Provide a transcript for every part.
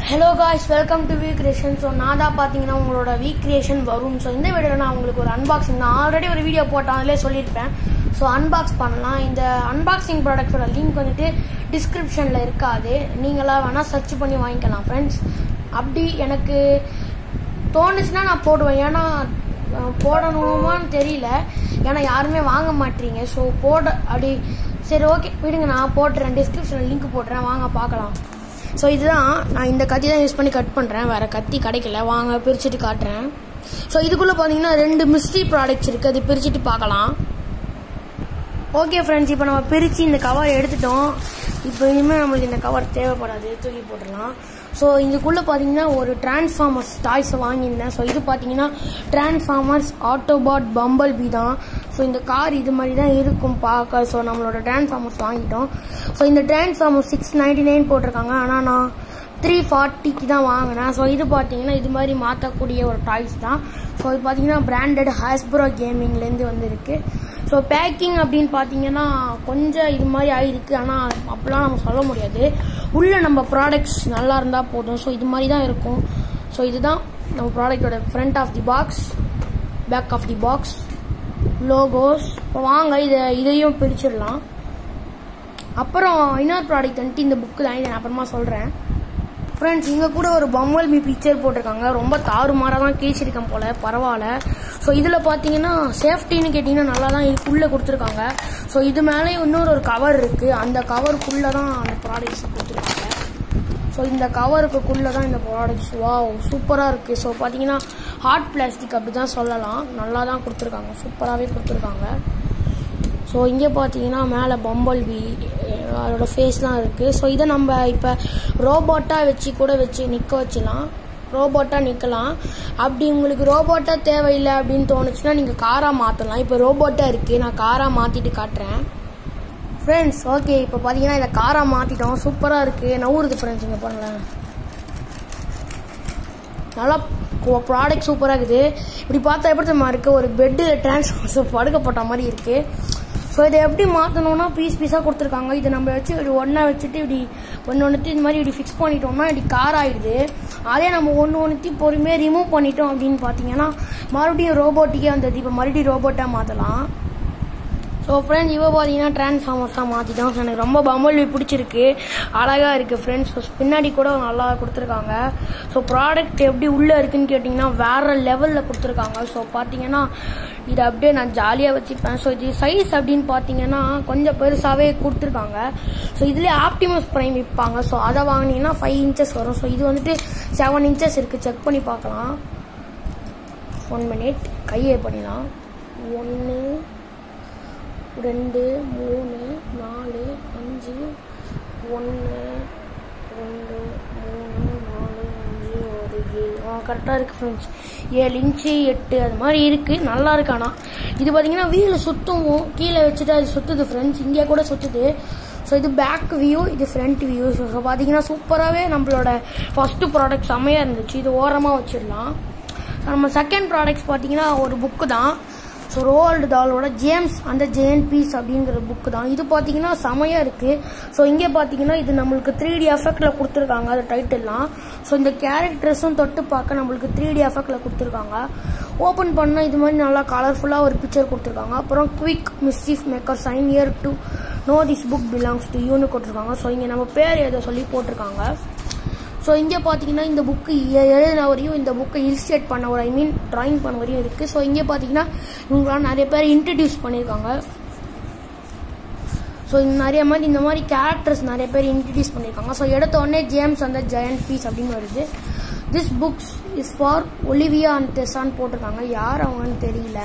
hello guys welcome to week creation so நான் தான் பார்த்தீங்கன்னா உங்களோட வீக் கிரியேஷன் வரும் ஸோ இந்த வீடியோவில் நான் உங்களுக்கு ஒரு அன்பாக்சிங் நான் ஆல்ரெடி ஒரு வீடியோ போட்டேன் அதிலே சொல்லியிருப்பேன் ஸோ அன்பாக்ஸ் பண்ணலாம் இந்த அன்பாக்சிங் ப்ராடக்ட்ஸோட லிங்க் வந்துட்டு டிஸ்கிரிப்ஷனில் இருக்காது நீங்களாம் வேணால் சர்ச் பண்ணி வாங்கிக்கலாம் ஃப்ரெண்ட்ஸ் அப்படி எனக்கு தோணுச்சுன்னா நான் போடுவேன் ஏன்னா அஹ், போடணுமான்னு தெரியல ஏன்னா யாருமே வாங்க மாட்டீங்க ஸோ போட அப்படி சரி ஓகே விடுங்க நான் போட்டுறேன் டிஸ்கிரிப்ஷனில் லிங்க் போட்டுறேன் வாங்க பார்க்கலாம் ஸோ இதுதான் நான் இந்த கத்தி தான் யூஸ் பண்ணி கட் பண்ணுறேன் வேறு கத்தி கிடைக்கல வாங்க பிரிச்சுட்டு காட்டுறேன் ஸோ இதுக்குள்ளே பார்த்தீங்கன்னா ரெண்டு மிஸ்ட்ரி ப்ராடக்ட்ஸ் இருக்குது அது பிரிச்சுட்டு பார்க்கலாம் ஓகே ஃப்ரெண்ட்ஸ் இப்போ நம்ம பிரித்து இந்த கவர் எடுத்துட்டோம் இப்போ இனிமேல் நம்மளுக்கு இந்த கவர் தேவைப்படாது தூக்கி போட்டுடலாம் ஸோ இதுக்குள்ளே பார்த்தீங்கன்னா ஒரு டிரான்ஸ்ஃபார்மர்ஸ் டாய்ஸை வாங்கியிருந்தேன் ஸோ இது பார்த்தீங்கன்னா டிரான்ஸ்ஃபார்மர்ஸ் ஆட்டோபாட் பம்பல் பி தான் ஸோ இந்த கார் இது மாதிரி தான் இருக்கும் பார்க்க ஸோ நம்மளோட டிரான்ஸ்ஃபார்மர்ஸ் வாங்கிட்டோம் ஸோ இந்த டிரான்ஸ்ஃபார்மர் சிக்ஸ் நைன்டி நைன் போட்டிருக்காங்க ஆனால் நான் த்ரீ ஃபார்ட்டிக்கு தான் வாங்கினேன் ஸோ இது பார்த்தீங்கன்னா இது மாதிரி மாற்றக்கூடிய ஒரு டாய்ஸ் தான் ஸோ இது பார்த்தீங்கன்னா பிராண்டட் ஹாஸ்ப்ரோ கேமிங்லேருந்து வந்திருக்கு ஸோ பேக்கிங் அப்படின்னு பார்த்தீங்கன்னா கொஞ்சம் இது மாதிரி ஆயிருக்கு ஆனால் அப்படிலாம் நம்ம சொல்ல முடியாது உள்ள நம்ம ப்ராடக்ட்ஸ் நல்லா இருந்தால் போதும் ஸோ இது மாதிரி தான் இருக்கும் ஸோ இதுதான் நம்ம ப்ராடக்டோட front of the box back of the box logos இப்போ வாங்க இதை இதையும் பிரிச்சிடலாம் அப்புறம் இன்னொரு ப்ராடக்ட் வந்துட்டு இந்த புக்கு தான் இதை நான் அப்புறமா சொல்கிறேன் ஃப்ரெண்ட்ஸ் இங்கே கூட ஒரு பம்மல் பி பிக்சர் போட்டிருக்காங்க ரொம்ப தாறுமாறாக தான் கீழ்ச்சிருக்கேன் போல் பரவாயில்ல ஸோ இதில் பார்த்தீங்கன்னா சேஃப்டின்னு கேட்டிங்கன்னா நல்லா தான் இதுக்குள்ளே கொடுத்துருக்காங்க ஸோ இது மேலே இன்னொரு ஒரு கவர் இருக்குது அந்த கவருக்குள்ளே தான் அந்த ப்ராடக்ட்ஸ் கொடுத்துருக்காங்க ஸோ இந்த கவருக்குள்ளே தான் இந்த ப்ராடக்ட்ஸ் வாவ் சூப்பராக இருக்குது ஸோ பார்த்தீங்கன்னா ஹார்ட் பிளாஸ்டிக் அப்படி தான் சொல்லலாம் நல்லா தான் கொடுத்துருக்காங்க சூப்பராகவே கொடுத்துருக்காங்க ஸோ இங்கே பார்த்தீங்கன்னா மேலே பம்பல் பி அதோட ஃபேஸ்லாம் இருக்குது ஸோ இதை நம்ம இப்போ ரோபோட்டாக வச்சு கூட வச்சு நிற்க வச்சிடலாம் ரோபோட்டாக நிற்கலாம் அப்படி உங்களுக்கு ரோபோட்டாக தேவையில்லை அப்படின்னு தோணுச்சுன்னா நீங்கள் காராக மாற்றலாம் இப்போ ரோபோட்டாக இருக்குது நான் காராக மாற்றிட்டு காட்டுறேன் ஃப்ரெண்ட்ஸ் ஓகே இப்போ பார்த்தீங்கன்னா இதை காராக மாற்றிட்டோம் சூப்பராக இருக்குது நவுறுது ஃப்ரெண்ட்ஸ் இங்கே பாருங்களேன் நல்லா ப்ராடக்ட் சூப்பராக இருக்குது இப்படி பார்த்தா எப்படி தெரியுமா இருக்குது ஒரு பெட்டில் டிரான்ஸ்ஃபார்மர் படுக்க போட்ட மாதிரி இருக்குது ஸோ இதை எப்படி மாற்றணும்னா பீஸ் பீஸாக கொடுத்துருக்காங்க இதை நம்ம வச்சு இப்படி ஒன்றா வச்சுட்டு இப்படி ஒன்று ஒன்றுத்தி இந்த மாதிரி இப்படி ஃபிக்ஸ் பண்ணிட்டோம்னா இப்படி கார் ஆயிடுது அதே நம்ம ஒன்று ஒன்றுத்தி பொறுமையாக ரிமூவ் பண்ணிட்டோம் அப்படின்னு பார்த்தீங்கன்னா மறுபடியும் ரோபோட்டிக்கே வந்தது இப்போ மறுபடியும் ரோபோட்டாக மாற்றலாம் ஸோ ஃப்ரெண்ட்ஸ் இப்போ பார்த்தீங்கன்னா டிரான்ஸ்ஃபார்மர்ஸ் தான் மாற்றிட்டோம் ஸோ எனக்கு ரொம்ப பம்பல் பிடிச்சிருக்கு அழகாக இருக்குது ஃப்ரெண்ட்ஸ் ஸோ பின்னாடி கூட நல்லா கொடுத்துருக்காங்க ஸோ ப்ராடக்ட் எப்படி உள்ளே இருக்குன்னு கேட்டிங்கன்னா வேறு லெவலில் கொடுத்துருக்காங்க ஸோ பார்த்தீங்கன்னா இதை அப்படியே நான் ஜாலியாக வச்சுப்பேன் ஸோ இது சைஸ் அப்படின்னு பார்த்தீங்கன்னா கொஞ்சம் பெருசாகவே கொடுத்துருக்காங்க ஸோ இதுலேயே ஆப்டிமஸ் ப்ரைம் விற்பாங்க ஸோ அதை வாங்கினீங்கன்னா ஃபைவ் இன்ச்சஸ் வரும் ஸோ இது வந்துட்டு செவன் இன்ச்சஸ் இருக்குது செக் பண்ணி பார்க்கலாம் ஒன் மினிட் கையை பண்ணிடலாம் ஒன்று ரெண்டு மூணு நாலு அஞ்சு ஒன்று ரெண்டு மூணு நாலு அஞ்சு ஒரு ஏழு ஆ கரெக்டாக இருக்குது ஃப்ரெண்ட்ஸ் ஏழு இன்ச்சு எட்டு அது மாதிரி இருக்குது நல்லா இருக்கு ஆனால் இது பார்த்தீங்கன்னா வீல் சுத்தவும் கீழே வச்சுட்டு அது சுற்றுது ஃப்ரெண்ட்ஸ் இங்கே கூட சுற்றுது ஸோ இது பேக் வியூ இது ஃப்ரண்ட் வியூ ஸோ பார்த்தீங்கன்னா சூப்பராகவே நம்மளோட ஃபஸ்ட்டு ப்ராடக்ட் செம்மையாக இருந்துச்சு இது ஓரமாக வச்சிடலாம் நம்ம செகண்ட் ப்ராடக்ட்ஸ் பார்த்தீங்கன்னா ஒரு புக்கு தான் ஸோ ரோல்டு டாலோட ஜேம்ஸ் அந்த ஜெயன் பீஸ் அப்படிங்கிற புக்கு தான் இது பார்த்தீங்கன்னா செமையாக இருக்குது ஸோ இங்கே பார்த்தீங்கன்னா இது நம்மளுக்கு த்ரீ டி எஃபெக்டில் கொடுத்துருக்காங்க அது டைட்டில்லாம் ஸோ இந்த கேரக்டர்ஸும் தொட்டு பார்க்க நம்மளுக்கு த்ரீ டி எஃபெக்டில் கொடுத்துருக்காங்க ஓப்பன் பண்ணால் இது மாதிரி நல்லா கலர்ஃபுல்லாக ஒரு பிக்சர் கொடுத்துருக்காங்க அப்புறம் quick mischief maker sign here to know this book belongs to யூன்னு கொடுத்துருக்காங்க ஸோ இங்கே நம்ம பேர் எதை சொல்லி போட்டிருக்காங்க ஸோ இங்கே பார்த்தீங்கன்னா இந்த புக்கு எழுதின வரையும் இந்த புக்கை இலிஸ்ட்ரேட் பண்ண ஒரு ஐ மீன் ட்ராயிங் பண்ண வரையும் இருக்குது ஸோ இங்கே பார்த்தீங்கன்னா இவங்களாம் நிறைய பேர் இன்ட்ரடியூஸ் பண்ணியிருக்காங்க ஸோ நிறைய மாதிரி இந்த மாதிரி கேரக்டர்ஸ் நிறைய பேர் இன்ட்ரடியூஸ் பண்ணியிருக்காங்க ஸோ எடுத்த உடனே ஜேம்ஸ் அந்த ஜெயண்ட் பீஸ் அப்படின்னு வருது this books is for Olivia and டெசான்னு போட்டிருக்காங்க யார் அவங்கன்னு தெரியல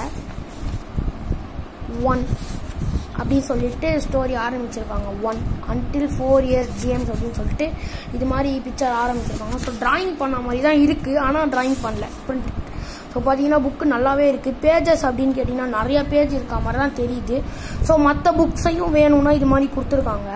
ஒன் அப்படின்னு சொல்லிட்டு ஸ்டோரி ஆரம்பிச்சிருக்காங்க one until four years James அப்படின்னு சொல்லிட்டு இது மாதிரி பிக்சர் ஆரம்பிச்சிருக்காங்க ஸோ டிராயிங் பண்ண மாதிரி தான் இருக்குது ஆனால் டிராயிங் பண்ணல பிரிண்ட் ஸோ பார்த்தீங்கன்னா புக்கு நல்லாவே இருக்குது பேஜஸ் அப்படின்னு கேட்டிங்கன்னா நிறைய பேஜ் இருக்க மாதிரி தான் தெரியுது ஸோ மற்ற புக்ஸையும் வேணும்னா இது மாதிரி கொடுத்துருக்காங்க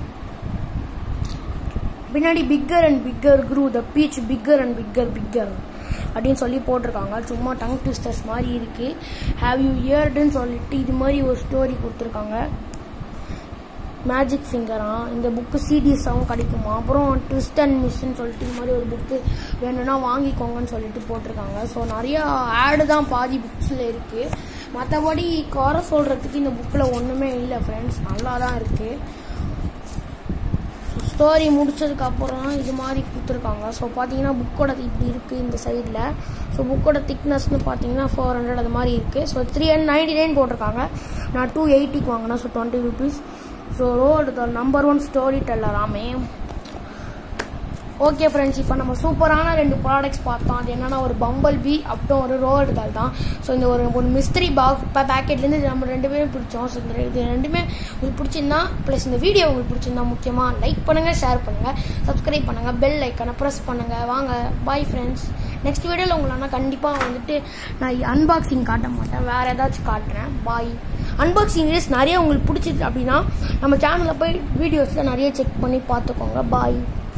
பின்னாடி picker and picker crew the beach picker and picker picker அப்படின்னு சொல்லி போட்டிருக்காங்க சும்மா டங் ட்விஸ்டர்ஸ் மாதிரி இருக்குது ஹேவ் யூ இயர்டுன்னு சொல்லிட்டு இது மாதிரி ஒரு ஸ்டோரி கொடுத்துருக்காங்க மேஜிக் ஃபிங்கரா இந்த புக்கு சிடிஸாகவும் கிடைக்குமா அப்புறம் ட்விஸ்ட் அண்ட் மிஸ்ன்னு சொல்லிட்டு இந்த மாதிரி ஒரு புக்கு வேணும்னா வாங்கிக்கோங்கன்னு சொல்லிட்டு போட்டிருக்காங்க ஸோ நிறையா ஆடு தான் பாதி புக்ஸில் இருக்குது மற்றபடி குறை சொல்கிறதுக்கு இந்த புக்கில் ஒன்றுமே இல்லை ஃப்ரெண்ட்ஸ் நல்லா தான் இருக்குது ஸ்டோரி முடிச்சதுக்கு அப்புறம் இது மாதிரி கொடுத்துருக்காங்க ஸோ பார்த்தீங்கன்னா புக்கோட இப்படி இருக்குது இந்த சைடில் ஸோ புக்கோட திக்னஸ்னு பார்த்தீங்கன்னா ஃபோர் ஹண்ட்ரட் அது மாதிரி இருக்குது so three hundred ninety nine போட்டிருக்காங்க நான் டூ எயிட்டிக்கு வாங்கினேன் so twenty rupees so road the number one story டெல்லராமே ஓகே ஃப்ரெண்ட்ஸ் இப்போ நம்ம சூப்பரான ரெண்டு ப்ராடக்ட்ஸ் பார்த்தோம் அது என்னன்னா ஒரு பம்பல் பி அப்புறம் ஒரு ரோடு தால் தான் ஸோ இந்த ஒரு ஒரு மிஸ்திரி பாக் பேக்கெட்லேருந்து நம்ம ரெண்டு பேரும் பிடிச்சோம் ஸோ இந்த இது ரெண்டுமே உங்களுக்கு பிடிச்சிருந்தா ப்ளஸ் இந்த வீடியோ உங்களுக்கு பிடிச்சிருந்தா முக்கியமாக லைக் பண்ணுங்கள் ஷேர் பண்ணுங்கள் சப்ஸ்கிரைப் பண்ணுங்கள் பெல் ஐக்கனை ப்ரெஸ் பண்ணுங்கள் வாங்க பாய் ஃப்ரெண்ட்ஸ் நெக்ஸ்ட் வீடியோவில் உங்களை நான் கண்டிப்பாக வந்துட்டு நான் அன்பாக்சிங் காட்ட மாட்டேன் வேறு ஏதாச்சும் காட்டுறேன் பாய் அன்பாக்சிங் வீடியோஸ் நிறைய உங்களுக்கு பிடிச்சிருக்கு அப்படின்னா நம்ம சேனலில் போய் வீடியோஸில் நிறைய செக் பண்ணி பார்த்துக்கோங்க பாய்